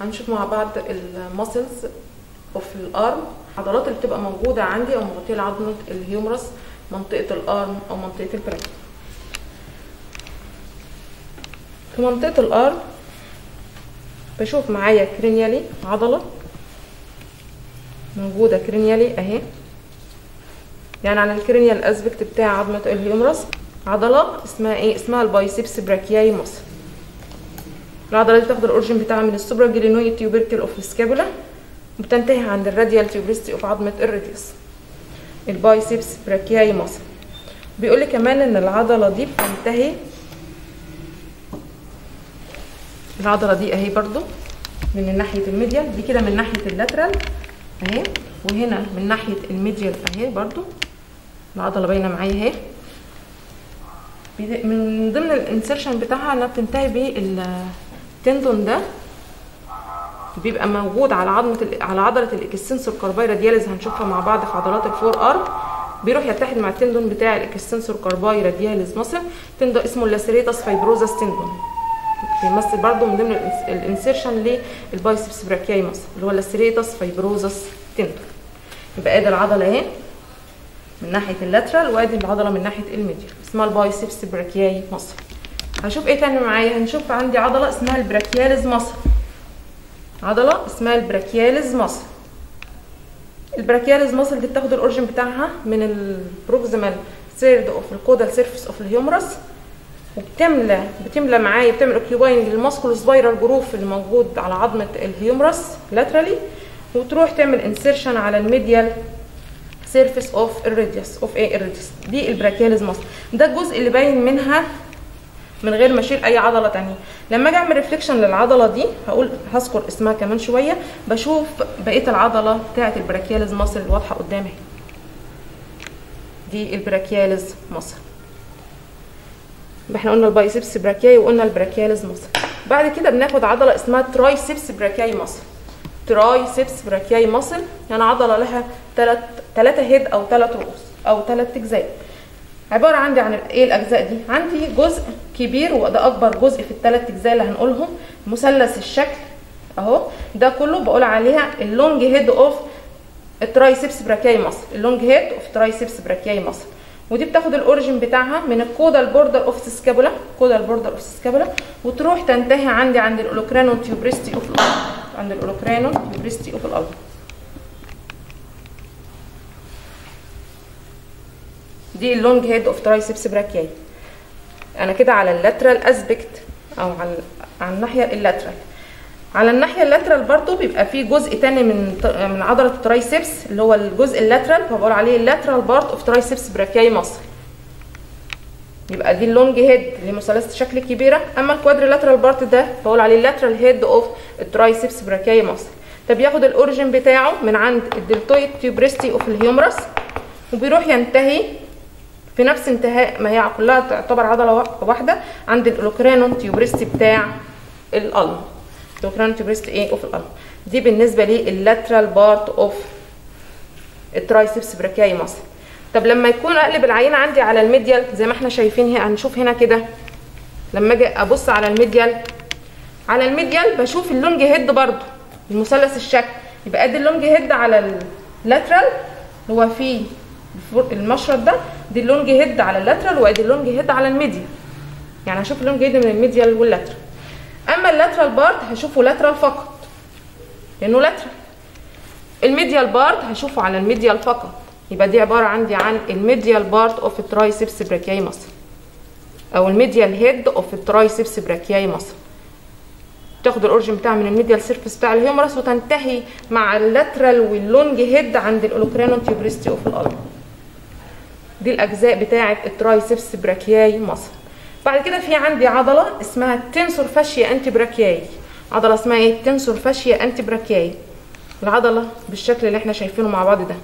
هنشوف مع بعض الماسلز اوف الارم العضلات اللي بتبقى موجوده عندي او مغطيه لعظمه الهيومرس منطقه الارم او منطقه البراكت في منطقه الارم بشوف معايا كرينيالي عضله موجوده كرينيالي اهي يعني على الكرينيال اسبكت بتاع عظمه الهيومرس عضله اسمها ايه اسمها البايسبس براكياي ماسل العضله دي بتاخد الاورجن بتاعها من السوبرا جلينويد تيوبركل اوف السكابولا وبتنتهي عند الراديال تيوبرستي اوف عظمه الراديوس البايسبس براكياي ماسل بيقول لي كمان ان العضله دي بتنتهي العضله دي اهي برضو من ناحيه الميديال دي كده من ناحيه اللاترال اهي وهنا من ناحيه الميديال اهي برضو العضله باينه معايا اهي من ضمن الانسرشن بتاعها انها بتنتهي بالتندون ده بيبقى موجود على عظمه على عضله الاكستنسور كارباي رادياليز هنشوفها مع بعض في عضلات الفور ارم بيروح يتحد مع التندون بتاع الاكستنسور كارباي رادياليز مصر تندون اسمه اللاسيريتاس فايبروزاس تندون بيمثل برضو من ضمن الانسرشن للبايسبس براكياي مصر اللي هو اللاسيريتاس فايبروزاس تندون يبقى ادي العضله اهي من ناحيه اللاترال وادي العضله من ناحيه الميديال اسمها البايسبس براكياي مصر هشوف ايه تاني معايا هنشوف عندي عضله اسمها البراكياليز مصر عضله اسمها البراكياليز مصر البراكياليز مصر دي بتاخد الاورجن بتاعها من البروكسيمال سيرد اوف الكودال سيرفيس اوف الهيومرس وبتملى بتملى معايا بتعمل اوكيوباينج للماسكول سبايرال جروف اللي موجود على عظمه الهيومرس لاترالي وتروح تعمل انسيرشن على الميديال سيرفيس اوف الراديوس اوف ايه الراديوس دي البراكياليز ماسل ده الجزء اللي باين منها من غير ما اشيل اي عضله تانية لما اجي اعمل ريفليكشن للعضله دي هقول هذكر اسمها كمان شويه بشوف بقيه العضله بتاعه البراكياليز ماسل واضحه قدامي دي البراكياليز ماسل احنا قلنا البايسبس براكياي وقلنا البراكياليز ماسل بعد كده بناخد عضله اسمها ترايسبس براكياي ماسل ترايسبس براكياي ماسل يعني عضله لها ثلاث ثلاثه هيد او ثلاث رؤوس او ثلاث اجزاء عباره عندي عن ايه الاجزاء دي عندي جزء كبير وده اكبر جزء في الثلاث اجزاء اللي هنقولهم مثلث الشكل اهو ده كله بقول عليها اللونج هيد اوف الترايسبس براكياي ماسل اللونج هيد اوف ترايسبس براكياي ماسل ودي بتاخد الاوريجن بتاعها من الكودال بوردر اوف سكابولا كودال بوردر اوف سكابولا وتروح تنتهي عندي عند الاولوكرانون تيوبريستي اوف الارض عند الاولوكرانون تيوبريستي اوف الارض دي اللونج هيد اوف ترايسبس براكياي انا كده على اللاترال اسبكت او على على الناحيه اللاترال على الناحيه اللاترال برضو بيبقى في جزء تاني من من عضله الترايسبس اللي هو الجزء اللاترال فبقول عليه اللاترال بارت اوف ترايسبس براكياي مصر يبقى دي اللونج هيد اللي مثلثه شكل كبيره اما الكوادريلاترال بارت ده بقول عليه اللاترال هيد اوف الترايسبس براكياي مصر ده بياخد الاوريجن بتاعه من عند الدلتويد تيوبريستي اوف الهيومرس وبيروح ينتهي في نفس انتهاء ما هي كلها تعتبر عضله واحده عند الاولوكرانون تيوبريستي بتاع القلب الاولوكرانون تيوبريستي ايه اوف القلب دي بالنسبه لللاترال بارت اوف الترايسبس براكياي مصر طب لما يكون اقلب العينه عندي على الميديال زي ما احنا شايفين هنا هنشوف هنا كده لما اجي ابص على الميديال على الميديال بشوف اللونج هيد برضو المثلث الشكل يبقى ادي اللونج هيد على اللاترال هو فيه المشرط ده دي اللونج هيد على اللاترال وادي اللونج هيد على الميديال يعني هشوف اللونج هيد من الميديال واللاترال اما اللاترال بارت هشوفه لاترال فقط لانه لاترال الميديال بارت هشوفه على الميديال فقط يبقى دي عباره عندي عن الميديال بارت اوف الترايسبس براكياي مصر او الميديال هيد اوف الترايسبس براكياي مصر تاخد الاورجن بتاعها من الميديال سيرفيس بتاع الهيومرس وتنتهي مع اللاترال واللونج هيد عند الاولوكرانون تيوبريستي اوف القلب دي الاجزاء بتاعه الترايسبس براكياي مصر بعد كده في عندي عضله اسمها تنسور فاشيا انتي براكياي عضله اسمها ايه تنسور فاشيا انتي براكياي العضله بالشكل اللي احنا شايفينه مع بعض ده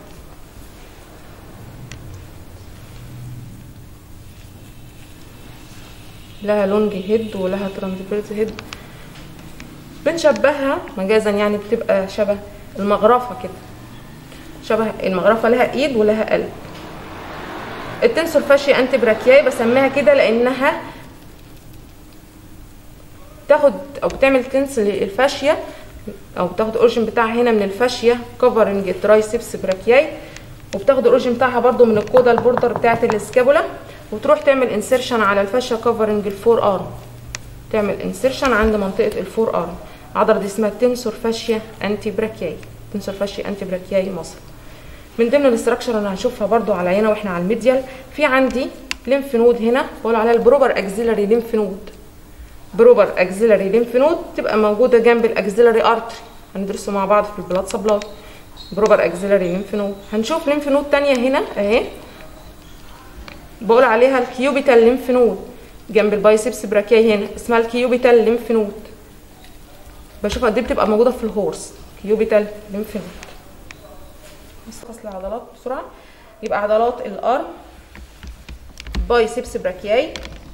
لها لونج هيد ولها ترانسفيرس هيد بنشبهها مجازا يعني بتبقى شبه المغرفه كده شبه المغرفه لها ايد ولها قلب التنسور فاشيا انتي براكياي بسميها كده لانها تاخد او بتعمل تنس للفاشيا او بتاخد الاوريجن بتاعها هنا من الفاشيه كفرنج ترايسبس براكياي وبتاخد الاوريجن بتاعها برده من الكودا البوردر بتاعه الاسكابولا وتروح تعمل انسيرشن على الفاشيه كفرنج الفور ارم تعمل انسيرشن عند منطقه الفور ارم العضله دي اسمها تنسور فاشيا انتي براكياي تنسور فاشيا انتي براكياي مصر من ضمن الاستراكشر اللي هنشوفها برده على عينه واحنا على الميديال في عندي ليمف نود هنا بقول عليها البروبر اكزيلاري ليمف نود بروبر اكزيلاري ليمف نود تبقى موجوده جنب الاكزيلاري ارتري هندرسه مع بعض في البلاد سبلاي بروبر اكزيلاري ليمف نود هنشوف ليمف نود تانية هنا اهي بقول عليها الكيوبيتال ليمف نود جنب البايسبس براكياي هنا اسمها الكيوبيتال ليمف نود بشوفها دي بتبقى موجوده في الهورس كيوبيتال ليمف نود فصل العضلات بسرعه يبقى عضلات الارم بايسبس براكياي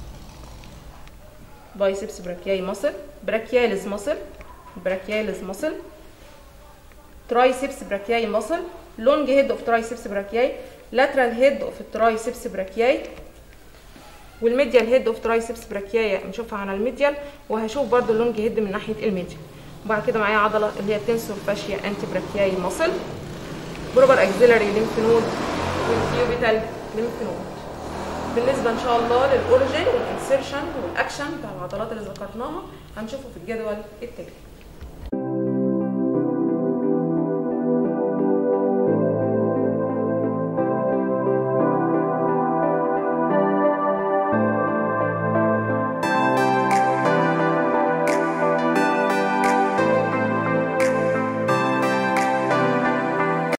بايسبس براكياي مصل براكياليز مصل براكياليز مصل ترايسبس براكياي مصل لونج هيد اوف ترايسبس براكياي لاترال هيد اوف الترايسبس براكياي والميديال هيد اوف ترايسبس براكياي نشوفها على الميديال وهشوف برضو اللونج هيد من ناحيه الميديال وبعد كده معايا عضله اللي هي التنسور فاشيا انتي براكياي مصل بروبر اكزيلاري ليمف نود والكيوبيتال ليمف نود بالنسبه ان شاء الله للاوريجين والانسيرشن والاكشن بتاع العضلات اللي ذكرناها هنشوفه في الجدول التالي